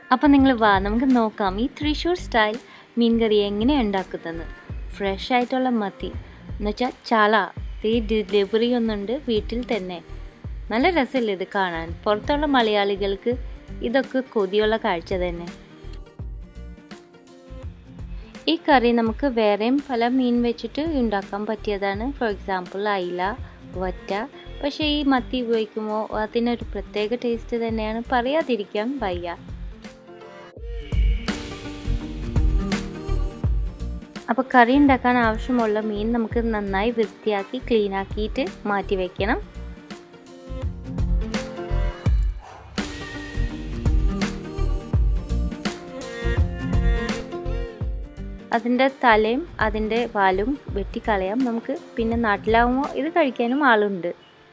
അപ്പോൾ നിങ്ങൾ വാ നമുക്ക് നോക്കാം ഈ തൃശ്ശൂർ സ്റ്റൈൽ മീൻ കറി എങ്ങനെയാണ് ഉണ്ടാക്കുന്നതെന്ന് ഫ്രഷ് ആയിട്ടുള്ള മത്തി എന്നുവെച്ചാൽ ചാള ഈ ഡെലിവറി ഒന്നുണ്ട് വീട്ടിൽ തന്നെ നല്ല രസമല്ലേ ഇത് കാണാൻ പുറത്തുള്ള മലയാളികൾക്ക് ഇതൊക്കെ കൊതിയുള്ള കാഴ്ച തന്നെ ഈ കറി നമുക്ക് വേറെയും പല മീൻ വെച്ചിട്ട് ഉണ്ടാക്കാൻ പറ്റിയതാണ് ഫോർ എക്സാമ്പിൾ അയില വറ്റ പക്ഷേ ഈ മത്തി ഉപയോഗിക്കുമ്പോൾ അതിനൊരു പ്രത്യേക ടേസ്റ്റ് തന്നെയാണ് പറയാതിരിക്കാൻ വയ്യ അപ്പോൾ കറി ഉണ്ടാക്കാൻ ആവശ്യമുള്ള മീൻ നമുക്ക് നന്നായി വൃത്തിയാക്കി ക്ലീൻ ആക്കിയിട്ട് മാറ്റി വെക്കണം അതിൻ്റെ തലയും അതിൻ്റെ വാലും വെട്ടിക്കളയാം നമുക്ക് പിന്നെ നാട്ടിലാവുമ്പോൾ ഇത് കഴിക്കാനും ആളുണ്ട്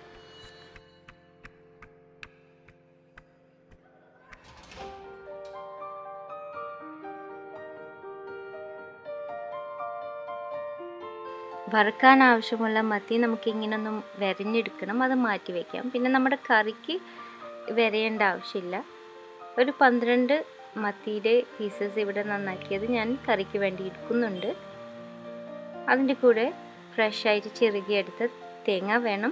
വറുക്കാൻ ആവശ്യമുള്ള മത്തി നമുക്ക് ഇങ്ങനെ ഒന്ന് വരഞ്ഞെടുക്കണം അത് മാറ്റി വയ്ക്കാം പിന്നെ നമ്മുടെ കറിക്ക് വരയേണ്ട ആവശ്യമില്ല ഒരു പന്ത്രണ്ട് മത്തിയുടെ പീസസ് ഇവിടെ നന്നാക്കിയത് ഞാൻ കറിക്ക് വേണ്ടി എടുക്കുന്നുണ്ട് അതിൻ്റെ കൂടെ ഫ്രഷ് ആയിട്ട് ചെറുകിയെടുത്ത തേങ്ങ വേണം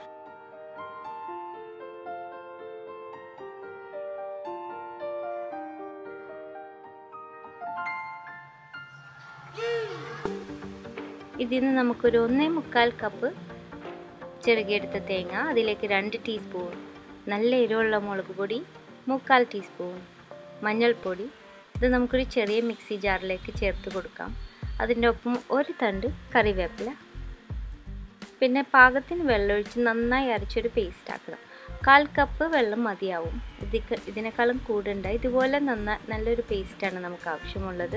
ഇതിൽ നിന്ന് നമുക്കൊരു ഒന്നേ മുക്കാൽ കപ്പ് ചെറുകിയെടുത്ത തേങ്ങ അതിലേക്ക് രണ്ട് ടീസ്പൂൺ നല്ല എരിവുള്ള മുളക് പൊടി മുക്കാൽ ടീസ്പൂൺ മഞ്ഞൾപ്പൊടി ഇത് നമുക്കൊരു ചെറിയ മിക്സി ജാറിലേക്ക് ചേർത്ത് കൊടുക്കാം അതിൻ്റെ ഒപ്പം ഒരു തണ്ട് കറിവേപ്പില പിന്നെ പാകത്തിന് വെള്ളമൊഴിച്ച് നന്നായി അരച്ചൊരു പേസ്റ്റ് ആക്കണം കാൽ കപ്പ് വെള്ളം മതിയാവും ഇതിക്ക് ഇതിനേക്കാളും കൂടുണ്ട് ഇതുപോലെ നന്ന നല്ലൊരു പേസ്റ്റാണ് നമുക്ക് ആവശ്യമുള്ളത്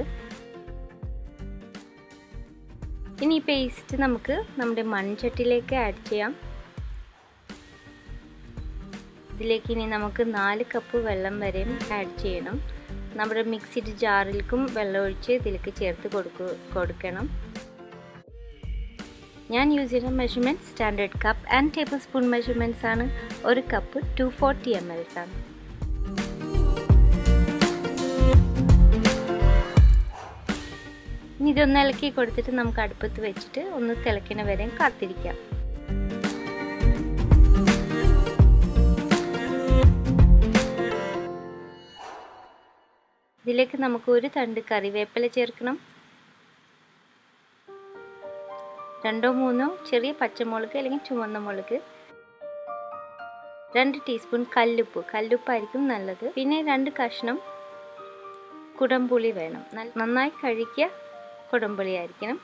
ഇനി ഈ പേസ്റ്റ് നമുക്ക് നമ്മുടെ മൺചട്ടിയിലേക്ക് ആഡ് ചെയ്യാം ഇതിലേക്ക് ഇനി നമുക്ക് നാല് കപ്പ് വെള്ളം വരെയും ആഡ് ചെയ്യണം നമ്മുടെ മിക്സിഡ് ജാറിലേക്കും വെള്ളം ഒഴിച്ച് ഇതിലേക്ക് ചേർത്ത് കൊടുക്കു കൊടുക്കണം ഞാൻ യൂസ് ചെയ്യുന്ന measurement standard cup and table spoon measurements ആണ് ഒരു cup two forty M Ls ആണ് ഇനി ഇതൊന്ന് ഇളക്കി കൊടുത്തിട്ട് നമുക്ക് അടുപ്പത്ത് വെച്ചിട്ട് ഒന്ന് തിളയ്ക്കണ വരെ കാത്തിരിക്കാം ഇതിലേക്ക് നമുക്ക് ഒരു തണ്ട് കറിവേപ്പില ചേർക്കണം രണ്ടോ മൂന്നോ ചെറിയ പച്ചമുളക് അല്ലെങ്കിൽ ചുവന്ന മുളക് രണ്ട് ടീസ്പൂൺ കല്ലുപ്പ് കല്ലുപ്പായിരിക്കും നല്ലത് പിന്നെ രണ്ട് കഷ്ണം കുടംപുളി വേണം നന്നായി കഴിക്കുക കുടംപുളി ആയിരിക്കണം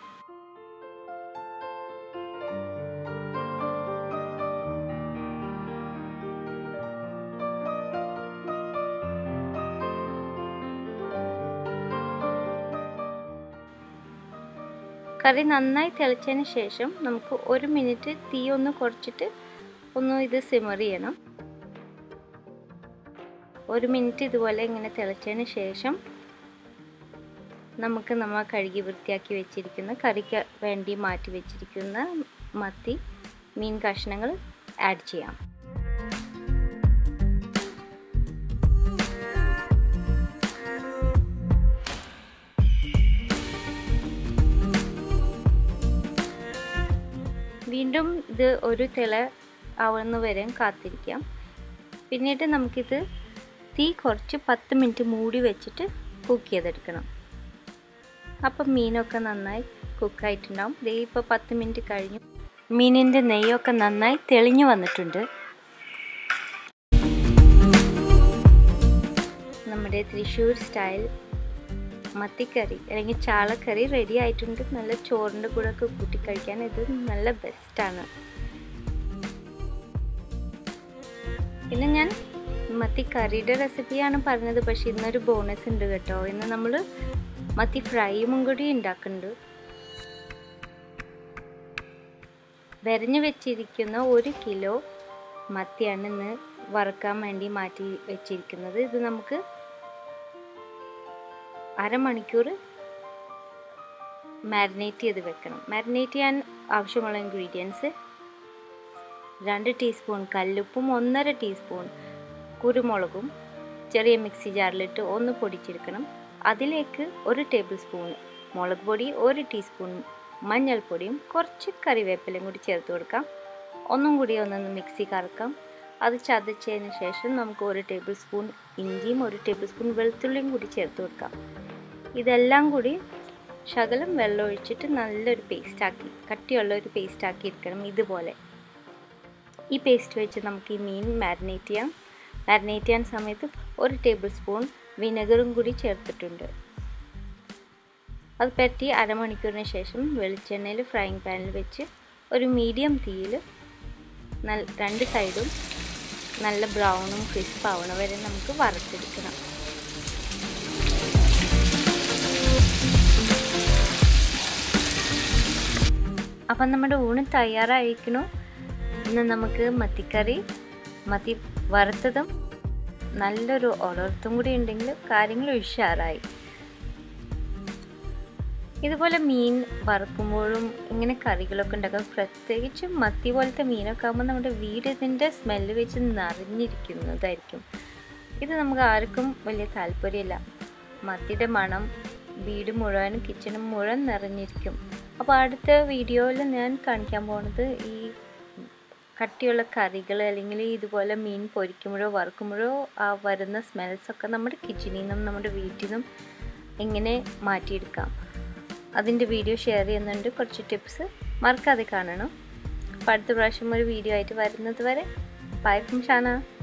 കറി നന്നായി തിളച്ചതിന് ശേഷം നമുക്ക് ഒരു മിനിറ്റ് തീ ഒന്ന് കുറച്ചിട്ട് ഒന്ന് ഇത് സിമർ ചെയ്യണം ഒരു മിനിറ്റ് ഇതുപോലെ ഇങ്ങനെ തിളച്ചതിന് ശേഷം നമുക്ക് നമ്മൾ കഴുകി വൃത്തിയാക്കി വെച്ചിരിക്കുന്ന കറിക്ക് വേണ്ടി മാറ്റി വെച്ചിരിക്കുന്ന മത്തി മീൻ കഷ്ണങ്ങൾ ആഡ് ചെയ്യാം വീണ്ടും ഇത് ഒരു തിള ആവുന്ന വരെ കാത്തിരിക്കാം പിന്നീട് നമുക്കിത് തീ കുറച്ച് പത്ത് മിനിറ്റ് മൂടി വെച്ചിട്ട് കുക്ക് ചെയ്തെടുക്കണം അപ്പം മീനൊക്കെ നന്നായി കുക്കായിട്ടുണ്ടാവും ദേ ഇപ്പോൾ പത്ത് മിനിറ്റ് കഴിഞ്ഞു മീനിൻ്റെ നെയ്യൊക്കെ നന്നായി തെളിഞ്ഞു വന്നിട്ടുണ്ട് നമ്മുടെ തൃശ്ശൂർ സ്റ്റൈൽ മത്തിക്കറി അല്ലെങ്കിൽ ചാളക്കറി റെഡി ആയിട്ടുണ്ട് നല്ല ചോറിൻ്റെ കൂടെ ഒക്കെ കൂട്ടി കഴിക്കാൻ ഇത് നല്ല ബെസ്റ്റാണ് പിന്നെ ഞാൻ മത്തിക്കറിയുടെ റെസിപ്പിയാണ് പറഞ്ഞത് പക്ഷെ ഇന്നൊരു ബോണസ് ഉണ്ട് കേട്ടോ ഇന്ന് നമ്മൾ മത്തി ഫ്രൈയും കൂടി ഉണ്ടാക്കുന്നുണ്ട് വരഞ്ഞു വെച്ചിരിക്കുന്ന ഒരു കിലോ മത്തിയാണ് ഇന്ന് വറുക്കാൻ വേണ്ടി മാറ്റി വെച്ചിരിക്കുന്നത് ഇത് നമുക്ക് അരമണിക്കൂർ മാരിനേറ്റ് ചെയ്ത് വെക്കണം മാരിനേറ്റ് ചെയ്യാൻ ആവശ്യമുള്ള ഇൻഗ്രീഡിയൻസ് രണ്ട് ടീസ്പൂൺ കല്ലുപ്പും ഒന്നര ടീസ്പൂൺ കുരുമുളകും ചെറിയ മിക്സി ജാറിലിട്ട് ഒന്ന് പൊടിച്ചെടുക്കണം അതിലേക്ക് ഒരു ടേബിൾ സ്പൂൺ മുളക് പൊടി ഒരു ടീസ്പൂൺ മഞ്ഞൾപ്പൊടിയും കുറച്ച് കറിവേപ്പിലയും കൂടി ചേർത്ത് കൊടുക്കാം ഒന്നും കൂടി ഒന്നൊന്ന് മിക്സി കറക്കാം അത് ചതച്ചതിന് ശേഷം നമുക്ക് ഒരു ടേബിൾ സ്പൂൺ ഇഞ്ചിയും ഒരു ടേബിൾ സ്പൂൺ വെളുത്തുള്ളിയും കൂടി ചേർത്ത് കൊടുക്കാം ഇതെല്ലാം കൂടി ശകലം വെള്ളം ഒഴിച്ചിട്ട് നല്ലൊരു പേസ്റ്റാക്കി കട്ടിയുള്ള ഒരു പേസ്റ്റാക്കി എടുക്കണം ഇതുപോലെ ഈ പേസ്റ്റ് വെച്ച് നമുക്ക് ഈ മീൻ മാരിനേറ്റ് ചെയ്യാം മാരിനേറ്റ് ചെയ്യാൻ സമയത്ത് ഒരു ടേബിൾ സ്പൂൺ വിനെഗറും കൂടി ചേർത്തിട്ടുണ്ട് അത് പറ്റി അരമണിക്കൂറിന് ശേഷം വെളിച്ചെണ്ണയിൽ ഫ്രൈങ് പാനിൽ വെച്ച് ഒരു മീഡിയം തീയിൽ നല്ല രണ്ട് സൈഡും നല്ല ബ്രൗണും ക്രിസ്പ് ആവണ വരെ നമുക്ക് വറുത്തെടുക്കണം അപ്പം നമ്മുടെ ഊണ് തയ്യാറായിരിക്കണു ഇന്ന് നമുക്ക് മത്തിക്കറി മത്തി വറുത്തതും നല്ലൊരു ഒളർത്തും കൂടി ഉണ്ടെങ്കിൽ കാര്യങ്ങൾ ഉഷാറായി ഇതുപോലെ മീൻ വറുക്കുമ്പോഴും ഇങ്ങനെ കറികളൊക്കെ ഉണ്ടാക്കാം പ്രത്യേകിച്ച് മത്തി പോലത്തെ മീനൊക്കെ ആകുമ്പോൾ നമ്മുടെ വീട് ഇതിൻ്റെ സ്മെല്ല് വെച്ച് നിറഞ്ഞിരിക്കുന്നതായിരിക്കും ഇത് നമുക്ക് ആർക്കും വലിയ താല്പര്യമില്ല മത്തിയുടെ മണം വീട് മുഴുവനും കിച്ചണും മുഴുവൻ നിറഞ്ഞിരിക്കും അപ്പോൾ അടുത്ത വീഡിയോയിൽ ഞാൻ കാണിക്കാൻ പോകുന്നത് ഈ കട്ടിയുള്ള കറികൾ അല്ലെങ്കിൽ ഇതുപോലെ മീൻ പൊരിക്കുമ്പോഴോ വറുക്കുമ്പോഴോ ആ വരുന്ന സ്മെൽസൊക്കെ നമ്മുടെ കിച്ചണിൽ നിന്നും നമ്മുടെ വീട്ടിൽ നിന്നും എങ്ങനെ മാറ്റിയെടുക്കാം അതിൻ്റെ വീഡിയോ ഷെയർ ചെയ്യുന്നുണ്ട് കുറച്ച് ടിപ്സ് മറക്കാതെ കാണണം അപ്പോൾ അടുത്ത പ്രാവശ്യം ഒരു വീഡിയോ ആയിട്ട് വരുന്നത് വരെ ബൈ ഫ്രം ഷാന